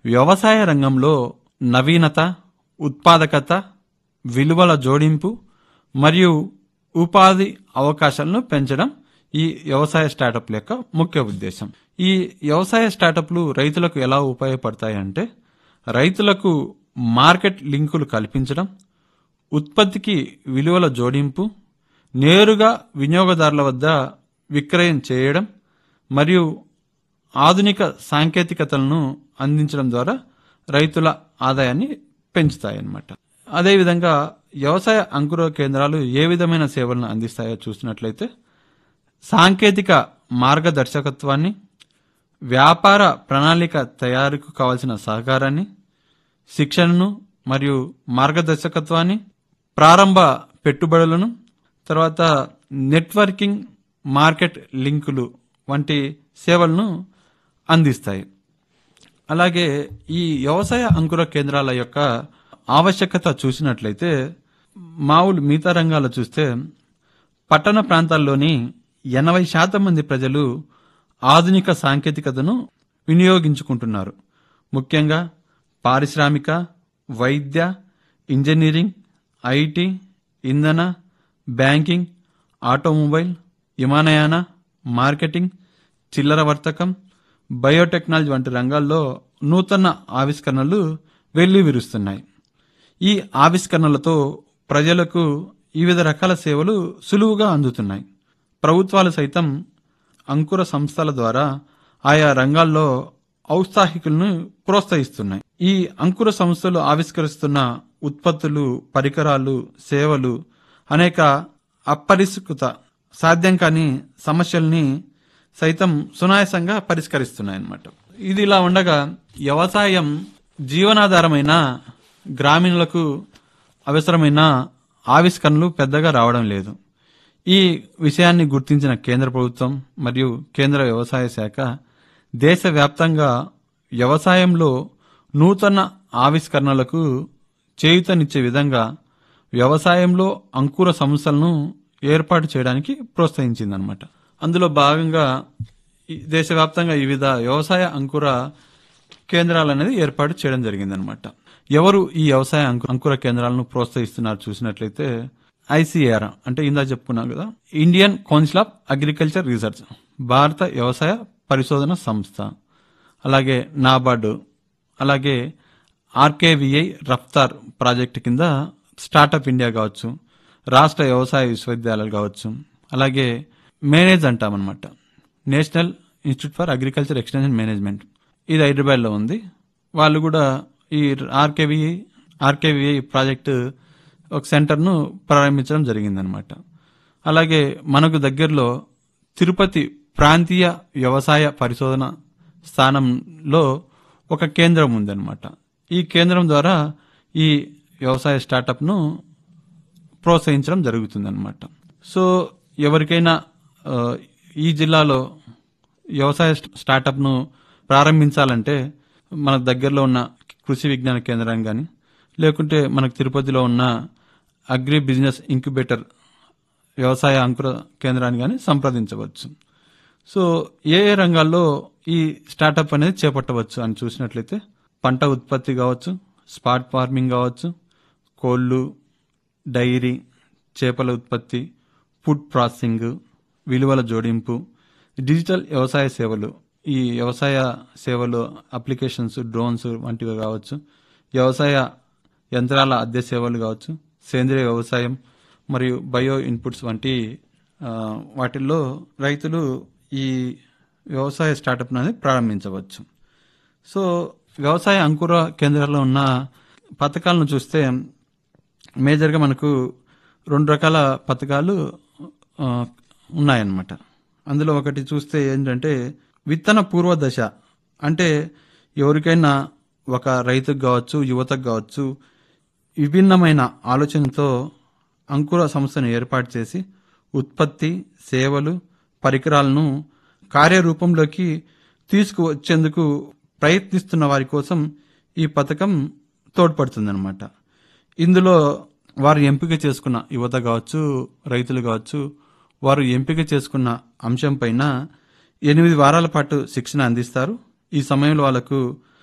వ్యవసాయ రంగంలో నవీనత ఉత్పాదకత విలువల జోడింపు మరియు ఉపాధి అవకాశాలను పెంచడం ఈ వ్యవసాయ స్టార్టప్ల యొక్క ముఖ్య ఉద్దేశం ఈ వ్యవసాయ స్టార్టప్లు రైతులకు ఎలా ఉపయోగపడతాయంటే రైతులకు మార్కెట్ లింకులు కల్పించడం ఉత్పత్తికి విలువల జోడింపు నేరుగా వినియోగదారుల వద్ద విక్రయం చేయడం మరియు ఆధునిక సాంకేతికతలను అందించడం ద్వారా రైతుల ఆదాయాన్ని పెంచుతాయన్నమాట అదేవిధంగా వ్యవసాయ అంకుర కేంద్రాలు ఏ విధమైన సేవలను అందిస్తాయో చూసినట్లయితే సాంకేతిక మార్గదర్శకత్వాన్ని వ్యాపార ప్రణాళిక తయారీకు కావలసిన సహకారాన్ని శిక్షణను మరియు మార్గదర్శకత్వాన్ని ప్రారంభ పెట్టుబడులను తర్వాత నెట్వర్కింగ్ మార్కెట్ లింకులు వంటి సేవలను అందిస్తాయి అలాగే ఈ వ్యవసాయ అంకుర కేంద్రాల యొక్క ఆవశ్యకత చూసినట్లయితే మామూలు మిగతా రంగాలు చూస్తే పట్టణ ప్రాంతాల్లోని ఎనభై శాతం మంది ప్రజలు ఆధునిక సాంకేతికతను వినియోగించుకుంటున్నారు ముఖ్యంగా పారిశ్రామిక వైద్య ఇంజనీరింగ్ ఐటీ ఇంధన బ్యాంకింగ్ ఆటోమొబైల్ విమానయాన మార్కెటింగ్ చిల్లర వర్తకం బయోటెక్నాలజీ వంటి రంగాల్లో నూతన ఆవిష్కరణలు వెల్లివిరుస్తున్నాయి ఈ ఆవిష్కరణలతో ప్రజలకు వివిధ రకాల సేవలు సులువుగా అందుతున్నాయి ప్రభుత్వాలు సైతం అంకుర సంస్థల ద్వారా ఆయా రంగాల్లో ఔత్సాహికులను ప్రోత్సహిస్తున్నాయి ఈ అంకుర సంస్థలు ఆవిష్కరిస్తున్న ఉత్పత్తులు పరికరాలు సేవలు అనేక అపరిష్కృత సాధ్యం కాని సమస్యల్ని సైతం సునాయాసంగా పరిష్కరిస్తున్నాయి అన్నమాట ఇది ఇలా ఉండగా వ్యవసాయం జీవనాధారమైన గ్రామీణులకు అవసరమైన ఆవిష్కరణలు పెద్దగా రావడం లేదు ఈ విషయాన్ని గుర్తించిన కేంద్ర ప్రభుత్వం మరియు కేంద్ర వ్యవసాయ శాఖ దేశవ్యాప్తంగా వ్యవసాయంలో నూతన ఆవిష్కరణలకు చేయూతనిచ్చే విధంగా వ్యవసాయంలో అంకుర సంస్థలను ఏర్పాటు చేయడానికి ప్రోత్సహించిందనమాట అందులో భాగంగా ఈ దేశవ్యాప్తంగా వివిధ వ్యవసాయ అంకుర కేంద్రాలు అనేది ఏర్పాటు చేయడం జరిగిందనమాట ఎవరు ఈ వ్యవసాయ అంకు- అంకుర కేంద్రాలను ప్రోత్సహిస్తున్నారు చూసినట్లయితే ఐసీఆర్ అంటే ఇందా చెప్పుకున్నాం కదా Indian council of agriculture research భారత వ్యవసాయ పరిశోధన సంస్థ అలాగే నాబార్డు అలాగే ఆర్కేవిఐ రఫ్తార్ ప్రాజెక్టు కింద స్టార్టప్ ఇండియా కావచ్చు రాష్ట్ర వ్యవసాయ విశ్వవిద్యాలయాలు కావచ్చు అలాగే మేనేజ్ అంటామన్నమాట national institute for agriculture extension management ఇది హైదరాబాద్లో ఉంది వాళ్ళు కూడా ఈ ఆర్కేవిఐ ఆర్కేవిఐ ప్రాజెక్టు ఒక సెంటర్ను ప్రారంభించడం జరిగిందనమాట అలాగే మనకు దగ్గరలో తిరుపతి ప్రాంతీయ వ్యవసాయ పరిశోధన స్థానంలో ఒక కేంద్రం ఉందన్నమాట ఈ కేంద్రం ద్వారా ఈ వ్యవసాయ స్టార్టప్ను ప్రోత్సహించడం జరుగుతుందన్నమాట సో ఎవరికైనా ఆ, ఈ జిల్లాలో వ్యవసాయ స్ట్- స్టార్టప్ను ప్రారంభించాలంటే మనకు దగ్గరలో ఉన్న కృషి విజ్ఞాన కేంద్రాన్ని కానీ లేకుంటే మనకు తిరుపతిలో ఉన్న అగ్రి బిజినెస్ ఇంక్యుబేటర్ వ్యవసాయ అంకుర కేంద్రాన్ని కానీ సంప్రదించవచ్చు సో ఏ ఏ రంగాల్లో ఈ స్టార్టప్ అనేది చేపట్టవచ్చు అని చూసినట్లయితే పంట ఉత్పత్తి కావచ్చు స్పాట్ ఫార్మింగ్ కావచ్చు కోళ్ళు డైరీ చేపల ఉత్పత్తి ఫుడ్ ప్రాసెసింగ్ విలువల జోడింపు డిజిటల్ వ్యవసాయ సేవలు ఈ వ్యవసాయ సేవలు అప్లికేషన్స్ డ్రోన్స్ వంటివి కావచ్చు వ్యవసాయ యంత్రాల అద్దె సేవలు కావచ్చు సేంద్రియ వ్యవసాయం మరియు బయో ఇన్పుట్స్ వంటి ఆ, వాటిల్లో రైతులు ఈ వ్యవసాయ స్టార్టప్ అనేది ప్రారంభించవచ్చు సో వ్యవసాయ అంకుర కేంద్రాల్లో ఉన్న పథకాలను చూస్తే మేజర్గా మనకు రెండు రకాల పథకాలు ఆ, ఉన్నాయన్నమాట అందులో ఒకటి చూస్తే ఏంటంటే విత్తన పూర్వ దశ అంటే ఎవరికైనా ఒక రైతుకు కావచ్చు యువతకు కావచ్చు విభిన్నమైన ఆలోచనతో అంకుర సంస్థను ఏర్పాటు చేసి ఉత్పత్తి సేవలు పరికరాలను కార్యరూపంలోకి తీసుకువచ్చేందుకు ప్రయత్నిస్తున్న వారి కోసం ఈ పథకం తోడ్పడుతుందన్నమాట ఇందులో వారు ఎంపిక చేసుకున్న యువత కావచ్చు రైతులు కావచ్చు వారు ఎంపిక చేసుకున్న అంశం పైన ఎనిమిది వారాల పాటు శిక్షణ అందిస్తారు ఈ సమయంలో వాళ్ళకు